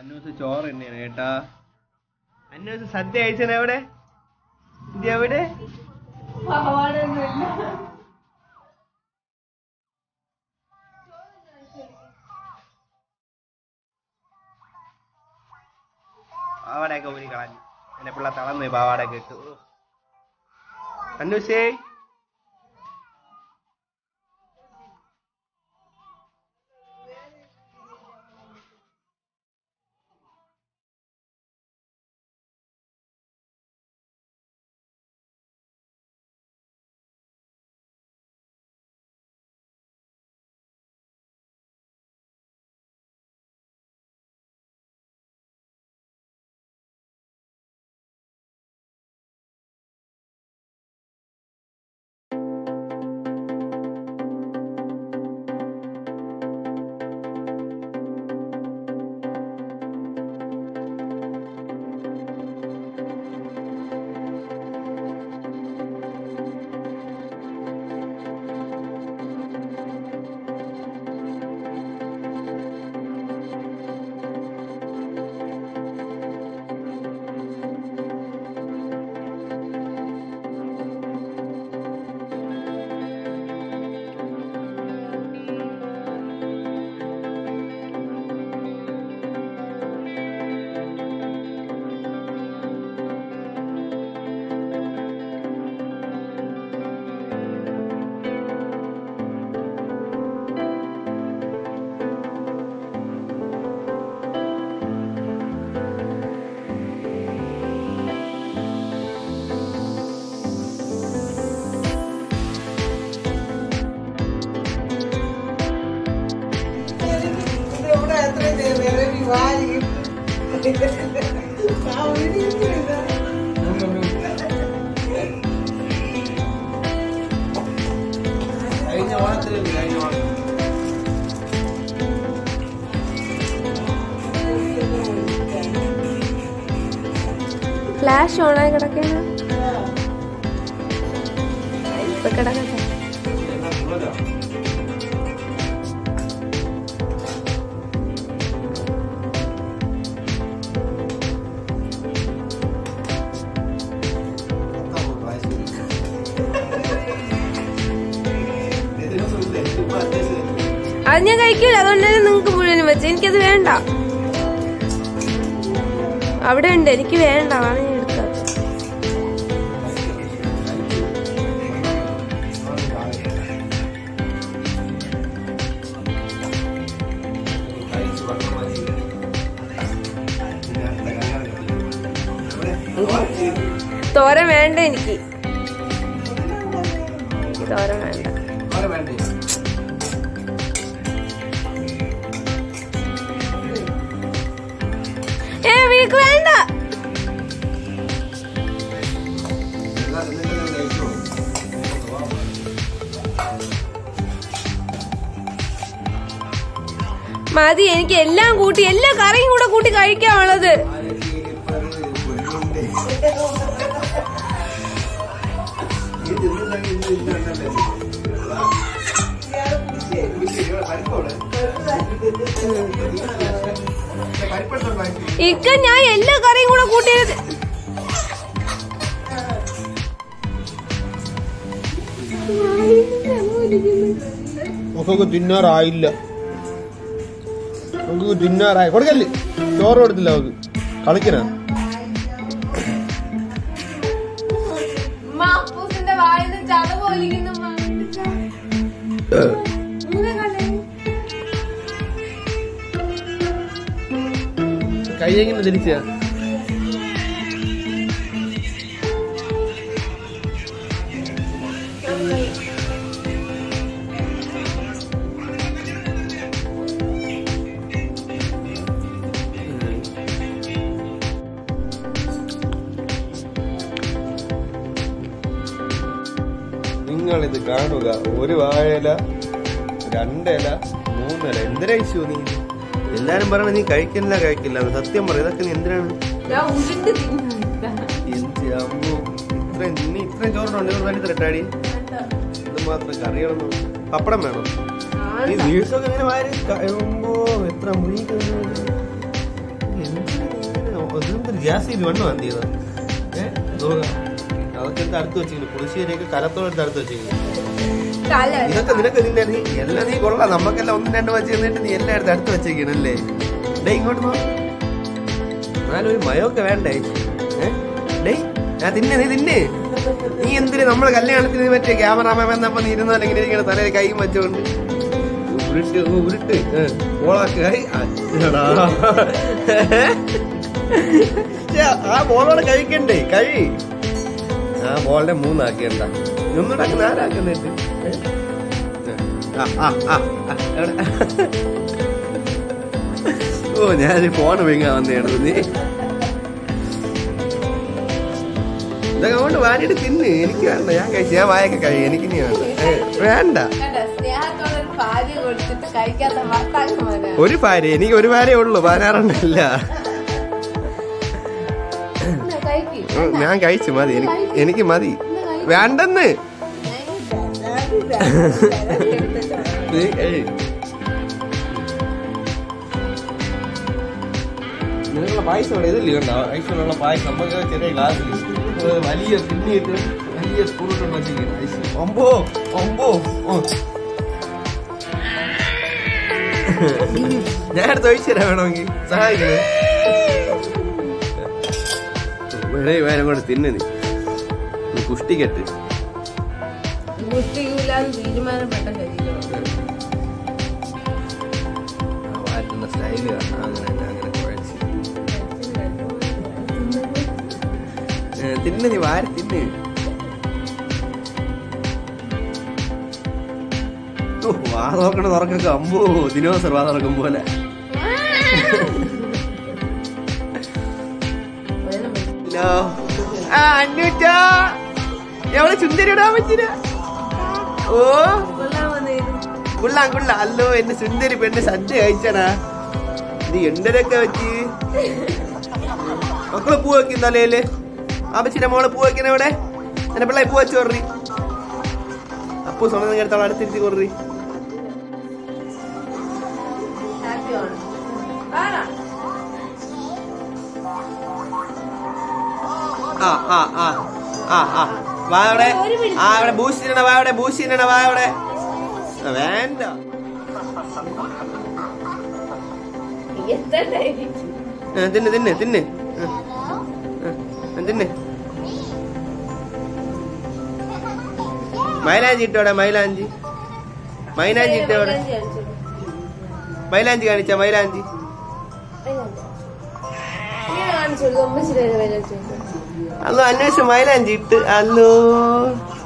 അന്വേഷിച്ച് ചോറ് തന്നെയാണ് കേട്ടാ അന്വേഷിച്ച് സദ്യ അയച്ചനെ എവിടെ ഇത് എവിടെ പാവാടയൊക്കെ ഊരി കളഞ്ഞു എന്നെ പിള്ള തളർന്നു പോയി പാവാടയൊക്കെ ഇട്ട് ഓ. അന്വേഷിച്ചേ കഴിഞ്ഞ ഓണത്തിന് കഴിഞ്ഞ ഓണം ഫ്ലാഷ് ഓണായി കിടക്കണ ഇപ്പൊ കിടക്കട്ടെ അത് ഞാൻ കഴിക്കൂല അതുകൊണ്ടാണ് നിങ്ങൾക്ക് മുഴുവനും വെച്ചത് എനിക്കത് വേണ്ട അവിടെ ഉണ്ട് എനിക്ക് വേണ്ട അതാണ് ഞാൻ എടുത്തത് തോരൻ വേണ്ട എനിക്ക് തോരൻ വേണ്ട ഏ വീക്ക് വേണ്ട മതി എനിക്ക് എല്ലാം കൂട്ടി എല്ലാ കറിയും കൂടെ കൂട്ടി കഴിക്കാനുള്ളത് ഇക്ക ഞാൻ എല്ലാ കറിയും കൂടെ കൂട്ടിയത് നമുക്ക് തിന്നാറായില്ല നമുക്ക് തിന്നാറായി കൊടുക്കല്ലേ ചോറ് കൊടുത്തില്ല നമുക്ക് കളിക്കണ മാപ്പൂസിന്റെ വായിന്ന് ചതവ് ഒലിക്കുന്നു കൈ എങ്ങനെ തിരിച്ചാ നിങ്ങളിത് കാണുക ഒരു വാഴയില രണ്ടില മൂന്നില എന്തിനാ ഇഷ്യൂ നീ എല്ലാരും പറയണ നീ കഴിക്കില്ല കഴിക്കില്ല എന്ന്. സത്യം പറ ഇതൊക്കെ നീ എന്തിനാണ് ഞാൻ ഉരുണ്ട് തിന്നില്ല എന്ത് അമ്മോ ഇത്രയും നീ ഇത്രയും ചോറുണ്ട് ഒരു തനി തരട്ടാടി ഇത് മാത്രം കറികളൊന്നും പപ്പടം വേണം ഈ വീഴ്സൊക്കെ ഇങ്ങനെ വാരി കഴിയുമ്പോ എത്ര മുഴുകി ഗ്യാസ് വണ്ണം എന്ത് ചെയ്തത് ഏഹ് അതൊക്കെ എടുത്ത് അടുത്ത് വെച്ചിരിക്കുന്നു പുളിശ്ശേരിയൊക്കെ കലത്തോടെ എടുത്ത് അടുത്ത് വെച്ചിരിക്കുന്നു കല ഇതൊക്കെ നിനക്ക് നിന്റെ നീ എല്ലാം നീ കൊള്ളാം നമുക്കെല്ലാം ഒന്ന് രണ്ട് വെച്ച് നിന്നിട്ട് നീ എല്ലാം എടുത്ത് അടുത്ത് വെച്ചേക്കണല്ലേ ഡേ ഇങ്ങോട്ട് നോ എന്നാലും ഒരു മയമൊക്കെ വേണ്ടേ ഏ? ഡേയ് ഞാൻ തിന്നെ നീ തിന്നെ നീ എന്തിന് നമ്മളെ കല്യാണത്തിന് മറ്റേ ക്യാമറാമാൻ വന്നപ്പോ നീ ഇരുന്നോ അല്ലെങ്കിൽ ഇരിക്കണ തലയിൽ കൈ വെച്ചോണ്ട് ഉരുട്ട് ഓ, ഉരുട്ട് ഏ, ബോളാക്ക് കൈ അച്ചടാ. ഛെ, ആ ബോളോടെ കഴിക്കണ്ടേ കഴി ആ ബോളിനെ മൂന്നാക്കിയണ്ട ഒന്നുകൂടെ അങ്ങ് നാലാക്കുന്നിട്ട് ആ ആ ആ ആ, എവിടെ? ഓ ഞാൻ ഫോൺ വിങ്ങാൻ വന്നേടു നീ ഇതൊക്കെ കൊണ്ട് വാരിയിട്ട് തിന്ന് എനിക്ക് വേണ്ട ഞാൻ കഴിച്ചു ഞാൻ വായൊക്കെ കഴിയും എനിക്ക് നീ വേണ്ട ഏ, വേണ്ട കണ്ടോ, സ്നേഹത്തോടെ ഒരു ഭാര്യ കൊടുത്തിട്ട് കഴിക്കാത്ത ഭർത്താക്കന്മാരാ ഒരു ഭാര്യ എനിക്ക് ഒരു ഭാര്യ ഉള്ളൂ പതിനാറെണ്ണല്ല എന്നാ കഴിക്ക്. ഉം, ഞാൻ കഴിച്ചു മതി എനിക്ക് എനിക്ക് മതി എന്നാ കഴിക്ക്. വേണ്ടെന്ന് ഞാൻ എടുത്തിട്ടാ. നീ കഴി. നിനക്കുള്ള പായസം ഇവിടെ ഇതില്ലേ കണ്ടോ ഐശ്വര്യമുള്ള പായസം നമുക്ക് ചെറിയ ഗ്ലാസ്സിൽ വലിയ പിന്നിട്ട് വലിയ സ്പൂണിട്ട് വെച്ചിരിക്കുന്നു ഐസ് ഒമ്പോ ഒമ്പോ ഓ. ഞാൻ അടുത്ത് ഒഴിച്ചു തരാം വേണമെങ്കിൽ സഹായിക്കണേ വേറെ വേറെ കൂടെ തിന്നു നീ നീ കുഷ്ടിക്കെട്ട് മുഷ്ടിക്കൂലാന്ന് തീരുമാനപ്പെട്ട ശരീരം വാറ്റുന്ന സ്റ്റൈല് കാണാം അങ്ങനെ അങ്ങനെ കുഴച്ച് ഏ, തിന്ന് നീ വാരി തിന്ന് ഓ, വാ തുറക്കണ തുറക്കൊക്കെ അമ്പോ ദിനോസർ വാ തുറക്കും പോലെ ഹലോ ആ അന്നൂറ്റാ എവളെ ചുന്ദരിടാൻ പറ്റില്ല ഓ കൊള്ളാം കൊള്ളാം അല്ലോ എന്റെ സുന്ദരി പെണ്ണ് സദ്യ കഴിച്ചടാ ഇത് എണ്ടരൊക്കെ വെച്ച് മക്കള് പൂ വെക്കും തലയില് അപ്പച്ചിന്റെ മോള് പൂ വെക്കണ ഇവിടെ എന്റെ പിള്ളേ പൂ വെച്ച് കൊറി അപ്പു സമയം എടുത്തോളം അടുത്തിരുത്തി കൊറി ആ ആ ആ ആ ആ വാ അവിടെ ആ അവിടെ ബൂസ്റ്റിനണ വാ അവിടെ ബൂസ്റ്റിനണ വാ അവിടെ ആ, വേണ്ട ആ, തിന്ന് തിന്ന് തിന്ന് ആ, ആ, തിന്ന് മൈലാഞ്ചി ഇട്ടോടെ മൈലാഞ്ചി മൈലാഞ്ചി ഇട്ടോടെ മൈലാഞ്ചി കാണിച്ച മൈലാഞ്ചി അല്ലോ അന്വേഷിച്ച് മൈലാഞ്ചി ഇട്ട് അല്ലോ